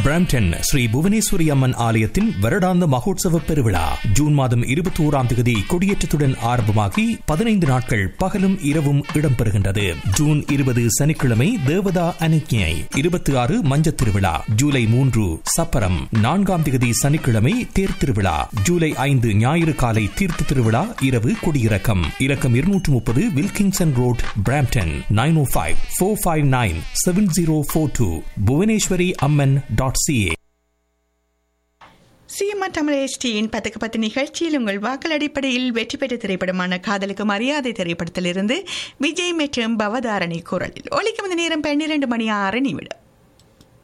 Brampton Sri Bhuvaneswari அம்மன் ஆலயத்தின் வருடாந்த மகோத்சவ பெருவிழா ஜூன் மாதம் இருபத்தி ஓராம் தேதி கொடியேற்றத்துடன் ஆரம்பமாகி பதினைந்து நாட்கள் பகலும் இரவும் இடம்பெறுகின்றது ஜூன் இருபது சனிக்கிழமை தேவதா அனுக்கியை இருபத்தி ஆறு மஞ்சத் திருவிழா ஜூலை மூன்று சப்பரம் நான்காம் தேதி சனிக்கிழமை தேர் திருவிழா ஜூலை ஐந்து ஞாயிறு காலை தீர்த்த திருவிழா இரவு கொடியிறக்கம் இறக்கம் இருநூற்று முப்பது Wilkinson road Brampton nine O five four five nine seven zero four two Bhuvaneswari Amman dot CA CMR Tamil எஸ்டியின் பத்துக்கு பத்து நிகழ்ச்சியில் உங்கள் வாக்கள் அடிப்படையில் வெற்றி பெற்ற திரைப்படமான காதலுக்கு மரியாதை திரைப்படத்திலிருந்து விஜய் மற்றும் பவதாரணி குரலில் ஒலிக்கும் இந்த நேரம் பன்னிரண்டு மணி ஆறு நிமிடம்